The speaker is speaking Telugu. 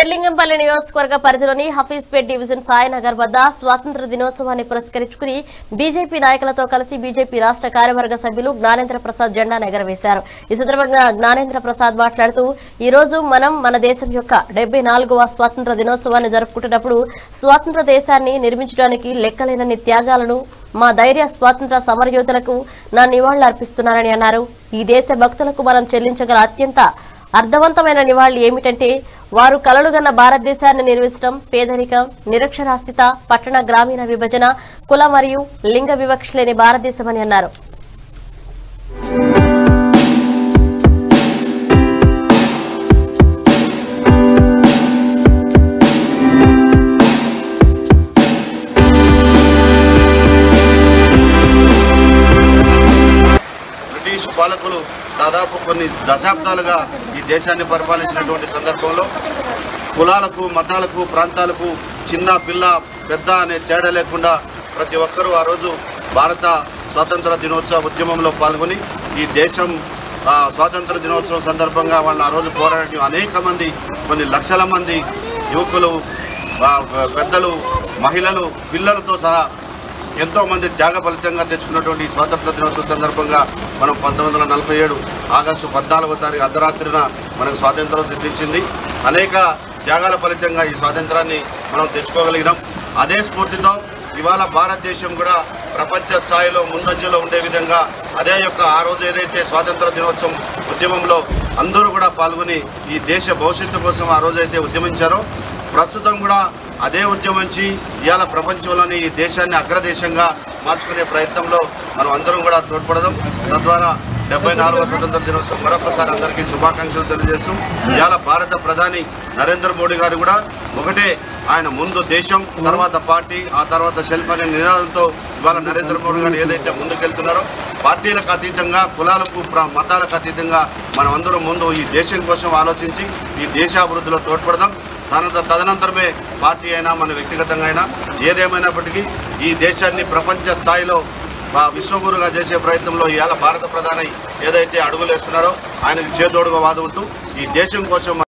చెల్లింగంపల్లి నియోజకవర్గ పరిధిలోని హఫీజ్పేట్ డివిజన్ సాయినగర్ వద్ద స్వాతంత్ర దినోత్సవాన్ని పురస్కరించుకుని బీజేపీ నాయకులతో కలిసి బీజేపీ రాష్ట్ర కార్యవర్గ సభ్యులు జ్ఞానేంద్ర ప్రసాద్ జెండా ఎగరవేశారు ఈ సందర్భంగా జ్ఞానేంద్ర ప్రసాద్ మాట్లాడుతూ ఈ రోజు మనం మన దేశం యొక్క డెబ్బై నాలుగవ స్వాతంత్ర దినోత్సవాన్ని జరుపుకుంటున్నప్పుడు స్వాతంత్ర దేశాన్ని నిర్మించడానికి లెక్కలేనన్ని త్యాగాలను మా ధైర్య స్వాతంత్ర సమరయోధులకు నా నివాళులు అర్పిస్తున్నానని అన్నారు ఈ దేశ భక్తులకు మనం చెల్లించగల అత్యంత అర్థవంతమైన నివాళి ఏమిటంటే వారు కలలుగన్న భారతదేశాన్ని నిర్మించడం పేదరికం నిరక్షరాస్యత పట్టణ గ్రామీణ విభజన కుల మరియు లింగ వివక్ష లేని భారతదేశమని అన్నారు బ్రిటిష్ పాలకులు దాదాపు కొన్ని దశాబ్దాలుగా ఈ దేశాన్ని పరిపాలించినటువంటి సందర్భంలో కులాలకు మతాలకు ప్రాంతాలకు చిన్న పిల్ల పెద్ద అనే తేడా లేకుండా ప్రతి ఒక్కరూ ఆ రోజు భారత స్వాతంత్ర దినోత్సవ ఉద్యమంలో పాల్గొని ఈ దేశం ఆ, స్వాతంత్ర దినోత్సవం సందర్భంగా వాళ్ళు ఆ రోజు పోరాడిన అనేక మంది కొన్ని లక్షల మంది యువకులు ఆ, పెద్దలు మహిళలు పిల్లలతో సహా ఎంతో మంది త్యాగ ఫలితంగా తెచ్చుకున్నటువంటి ఈ స్వాతంత్ర దినోత్సవ సందర్భంగా మనం పంతొమ్మిది వందల నలభై ఏడు ఆగస్టు పద్నాలుగో తారీఖు అర్ధరాత్రిన మనకు స్వాతంత్రం సిద్ధించింది అనేక త్యాగాల ఫలితంగా ఈ స్వాతంత్రాన్ని మనం తెచ్చుకోగలిగినాం అదే స్ఫూర్తితో ఇవాళ భారతదేశం కూడా ప్రపంచ స్థాయిలో ముందంజలో ఉండే విధంగా అదే యొక్క ఆ రోజు ఏదైతే స్వాతంత్ర దినోత్సవం ఉద్యమంలో అందరూ కూడా పాల్గొని ఈ దేశ భవిష్యత్తు కోసం ఆ రోజైతే ఉద్యమించారో ప్రస్తుతం కూడా అదే ఉద్యమించి ఇవాళ ప్రపంచంలోని ఈ దేశాన్ని అగ్రదేశంగా మార్చుకునే ప్రయత్నంలో మనం అందరం కూడా తోడ్పడదాం తద్వారా డెబ్బై నాలుగవ స్వతంత్ర దినోత్సవం మరొకసారి అందరికీ శుభాకాంక్షలు తెలియజేస్తూ ఇవాళ భారత ప్రధాని నరేంద్ర మోడీ గారు కూడా ఒకటే ఆయన ముందు దేశం తర్వాత పార్టీ ఆ తర్వాత సెల్ఫ్ అనే నినాదంతో ఇవాళ నరేంద్ర మోడీ గారు ఏదైతే ముందుకెళ్తున్నారో పార్టీలకు అతీతంగా కులాలకు ప్ర- మతాలకు అతీతంగా మనం అందరం ముందు ఈ దేశం కోసం ఆలోచించి ఈ దేశాభివృద్ధిలో తోడ్పడదాం తన తదనంతరమే పార్టీ అయినా మన వ్యక్తిగతంగా అయినా ఏదేమైనప్పటికీ ఈ దేశాన్ని ప్రపంచ స్థాయిలో ఆ విశ్వగురుగా చేసే ప్రయత్నంలో ఇవాళ భారత ప్రధాని ఏదైతే అడుగులు వేస్తున్నారో ఆయనకు చేదోడుగా వాదుకుంటూ ఈ దేశం కోసం